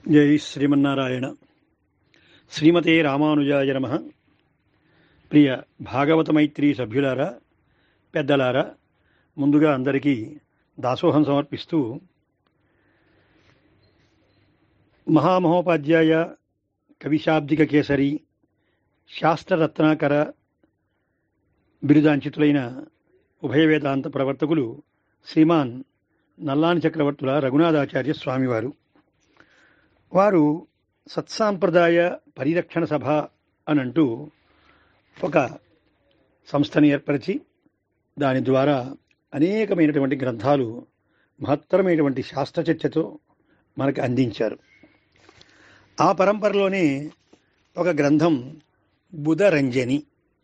జై శ్రీమన్నారాయణ శ్రీమతే రామానుజాయ నమ ప్రియ భాగవత మైత్రి సభ్యులారా పెద్దలారా ముందుగా అందరికీ దాసోహం సమర్పిస్తూ మహామహోపాధ్యాయ కవిశాబ్దిక కేసరి శాస్త్రరత్నాకర బిరుదాంచితులైన ఉభయ వేదాంత ప్రవర్తకులు శ్రీమాన్ నల్లాని చక్రవర్తుల రఘునాథాచార్య స్వామివారు వారు సత్సాంప్రదాయ పరిరక్షణ సభ అనంటూ ఒక సంస్థని ఏర్పరిచి దాని ద్వారా అనేకమైనటువంటి గ్రంథాలు మహత్తరమైనటువంటి శాస్త్ర చర్చతో మనకు అందించారు ఆ పరంపరలోనే ఒక గ్రంథం బుధరంజని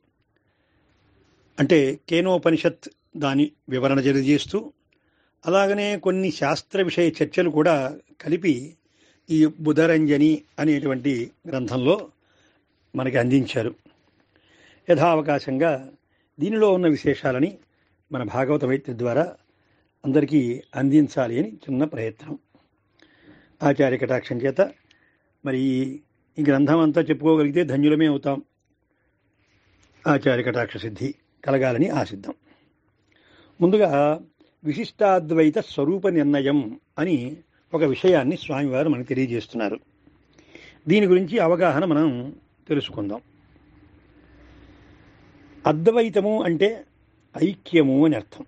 అంటే కేనోపనిషత్ దాని వివరణ తెలియజేస్తూ అలాగనే కొన్ని శాస్త్ర విషయ చర్చలు కూడా కలిపి ఈ బుధరంజని అనేటువంటి గ్రంథంలో మనకి అందించారు యథావకాశంగా దీనిలో ఉన్న విశేషాలని మన భాగవత మైత్రి ద్వారా అందరికీ అందించాలి అని చిన్న ప్రయత్నం ఆచార్య కటాక్షం చేత మరి ఈ గ్రంథం అంతా చెప్పుకోగలిగితే ధన్యులమే అవుతాం ఆచార్య కటాక్ష సిద్ధి కలగాలని ఆశిద్దాం ముందుగా విశిష్టాద్వైత స్వరూప నిర్ణయం అని ఒక విషయాన్ని స్వామివారు మనకు తెలియజేస్తున్నారు దీని గురించి అవగాహన మనం తెలుసుకుందాం అద్వైతము అంటే ఐక్యము అని అర్థం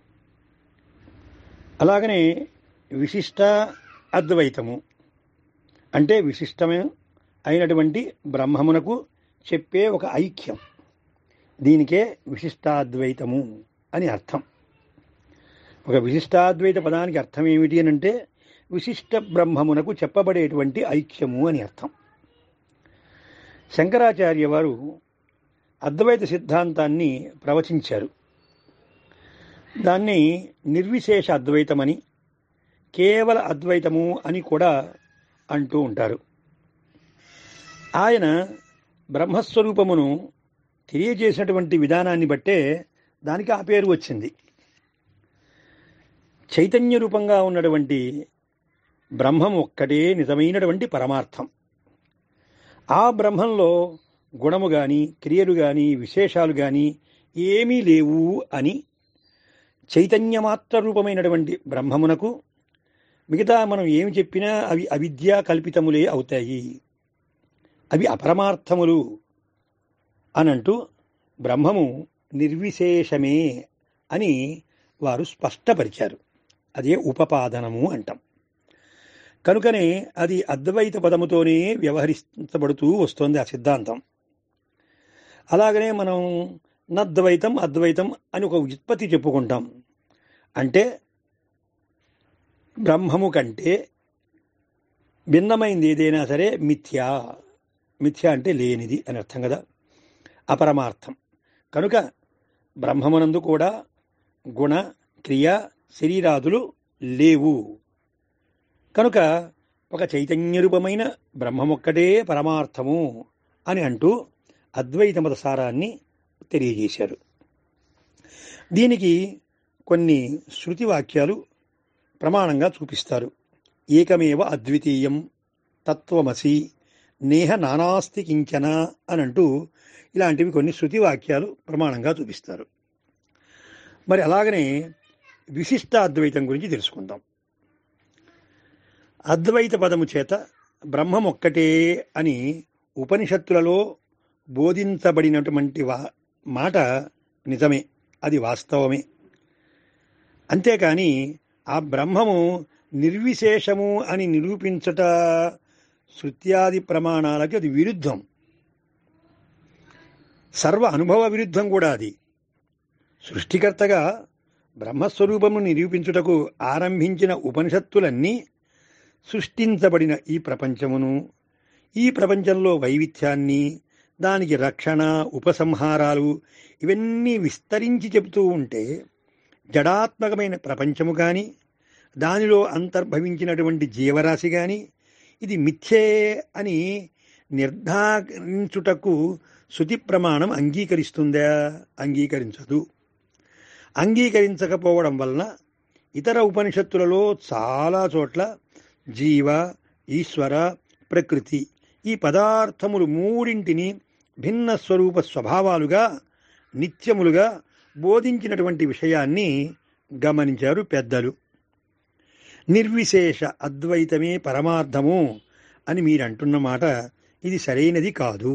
అలాగనే విశిష్ట అద్వైతము అంటే విశిష్టమే అయినటువంటి బ్రహ్మమునకు చెప్పే ఒక ఐక్యం దీనికే విశిష్టాద్వైతము అని అర్థం ఒక విశిష్టాద్వైత పదానికి అర్థం ఏమిటి అని అంటే విశిష్ట బ్రహ్మమునకు చెప్పబడేటువంటి ఐక్యము అని అర్థం శంకరాచార్య వారు అద్వైత సిద్ధాంతాన్ని ప్రవచించారు దాన్ని నిర్విశేష అద్వైతమని కేవల అద్వైతము అని కూడా అంటూ ఉంటారు ఆయన బ్రహ్మస్వరూపమును తెలియజేసినటువంటి విధానాన్ని బట్టే దానికి ఆ పేరు వచ్చింది చైతన్య రూపంగా ఉన్నటువంటి బ్రహ్మం ఒక్కటే నిజమైనటువంటి పరమార్థం ఆ బ్రహ్మంలో గుణము కానీ క్రియలు కానీ విశేషాలు కానీ ఏమీ లేవు అని చైతన్యమాత్ర రూపమైనటువంటి బ్రహ్మమునకు మిగతా మనం ఏమి చెప్పినా అవి అవిద్యా కల్పితములే అవుతాయి అవి అపరమార్థములు అనంటూ బ్రహ్మము నిర్విశేషమే అని వారు స్పష్టపరిచారు అదే ఉపపాదనము అంటాం కనుకనే అది అద్వైత పదముతోనే వ్యవహరించబడుతూ వస్తోంది ఆ సిద్ధాంతం అలాగనే మనం నద్వైతం అద్వైతం అని ఒక వ్యుత్పత్తి చెప్పుకుంటాం అంటే బ్రహ్మము కంటే భిన్నమైంది ఏదైనా సరే మిథ్యా మిథ్య అంటే లేనిది అని అర్థం కదా అపరమార్థం కనుక బ్రహ్మమునందు కూడా గుణ క్రియ శరీరాదులు లేవు కనుక ఒక చైతన్యరూపమైన బ్రహ్మమొక్కటే పరమార్థము అని అంటూ అద్వైత మత సారాన్ని తెలియజేశారు దీనికి కొన్ని శృతి వాక్యాలు ప్రమాణంగా చూపిస్తారు ఏకమేవ అద్వితీయం తత్వమసి నేహ నానాస్తి కించన అని అంటూ ఇలాంటివి కొన్ని శృతి వాక్యాలు ప్రమాణంగా చూపిస్తారు మరి అలాగనే విశిష్ట అద్వైతం గురించి తెలుసుకుందాం అద్వైత పదము చేత బ్రహ్మం ఒక్కటే అని ఉపనిషత్తులలో బోధించబడినటువంటి వా మాట నిజమే అది వాస్తవమే అంతేకాని ఆ బ్రహ్మము నిర్విశేషము అని నిరూపించట శృత్యాది ప్రమాణాలకి అది విరుద్ధం సర్వ అనుభవ విరుద్ధం కూడా అది సృష్టికర్తగా బ్రహ్మస్వరూపమును నిరూపించుటకు ఆరంభించిన ఉపనిషత్తులన్నీ సృష్టించబడిన ఈ ప్రపంచమును ఈ ప్రపంచంలో వైవిధ్యాన్ని దానికి రక్షణ ఉపసంహారాలు ఇవన్నీ విస్తరించి చెబుతూ ఉంటే జడాత్మకమైన ప్రపంచము కానీ దానిలో అంతర్భవించినటువంటి జీవరాశి కానీ ఇది మిథ్యే అని నిర్ధారించుటకు శృతి ప్రమాణం అంగీకరిస్తుందా అంగీకరించదు అంగీకరించకపోవడం వలన ఇతర ఉపనిషత్తులలో చాలా చోట్ల జీవ ఈశ్వర ప్రకృతి ఈ పదార్థములు మూడింటిని భిన్న స్వరూప స్వభావాలుగా నిత్యములుగా బోధించినటువంటి విషయాన్ని గమనించారు పెద్దలు నిర్విశేష అద్వైతమే పరమార్థము అని మీరు అంటున్న మాట ఇది సరైనది కాదు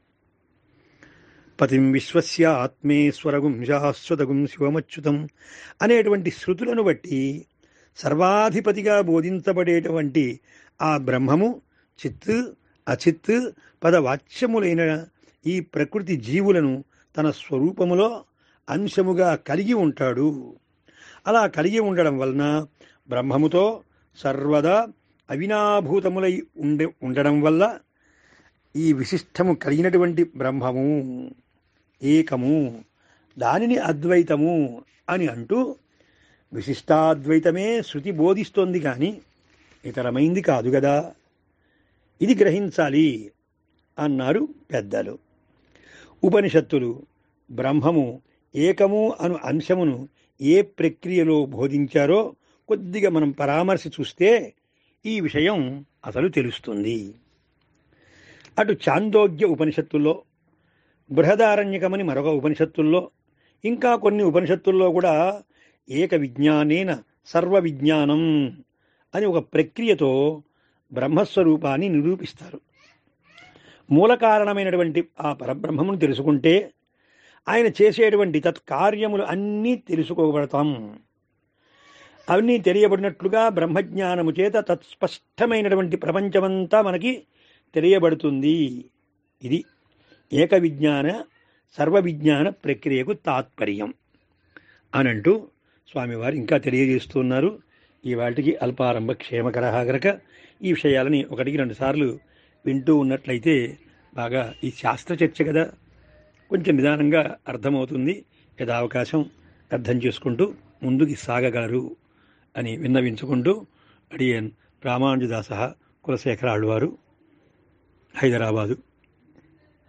పతిం విశ్వస్య ఆత్మేశ్వరగుం శాశ్వతగుం శివమచ్యుతం అనేటువంటి శృతులను బట్టి సర్వాధిపతిగా బోధించబడేటువంటి ఆ బ్రహ్మము చిత్ అచిత్ పదవాచ్యములైన ఈ ప్రకృతి జీవులను తన స్వరూపములో అంశముగా కలిగి ఉంటాడు అలా కలిగి ఉండడం వలన బ్రహ్మముతో సర్వదా అవినాభూతములై ఉండే ఉండడం వల్ల ఈ విశిష్టము కలిగినటువంటి బ్రహ్మము ఏకము దానిని అద్వైతము అని అంటూ విశిష్టాద్వైతమే శృతి బోధిస్తోంది కానీ ఇతరమైంది కాదు కదా ఇది గ్రహించాలి అన్నారు పెద్దలు ఉపనిషత్తులు బ్రహ్మము ఏకము అను అంశమును ఏ ప్రక్రియలో బోధించారో కొద్దిగా మనం పరామర్శ చూస్తే ఈ విషయం అసలు తెలుస్తుంది అటు చాందోగ్య ఉపనిషత్తుల్లో బృహదారణ్యకమని మరొక ఉపనిషత్తుల్లో ఇంకా కొన్ని ఉపనిషత్తుల్లో కూడా ఏక విజ్ఞానేన సర్వ విజ్ఞానం అని ఒక ప్రక్రియతో బ్రహ్మస్వరూపాన్ని నిరూపిస్తారు మూల కారణమైనటువంటి ఆ పరబ్రహ్మమును తెలుసుకుంటే ఆయన చేసేటువంటి తత్కార్యములు అన్నీ తెలుసుకోబడతాం అవన్నీ తెలియబడినట్లుగా బ్రహ్మజ్ఞానము చేత తత్స్పష్టమైనటువంటి ప్రపంచమంతా మనకి తెలియబడుతుంది ఇది ఏక విజ్ఞాన సర్వ విజ్ఞాన ప్రక్రియకు తాత్పర్యం అనంటూ స్వామివారు ఇంకా తెలియజేస్తున్నారు ఈ వాటికి అల్పారంభ క్షేమకర గనక ఈ విషయాలని ఒకటికి రెండు సార్లు వింటూ ఉన్నట్లయితే బాగా ఈ శాస్త్ర చర్చ కదా కొంచెం నిదానంగా అర్థమవుతుంది యథావకాశం అర్థం చేసుకుంటూ ముందుకి సాగగలరు అని విన్నవించుకుంటూ అడియన్ రామానుజదాస కులశేఖర ఆళ్వారు హైదరాబాదు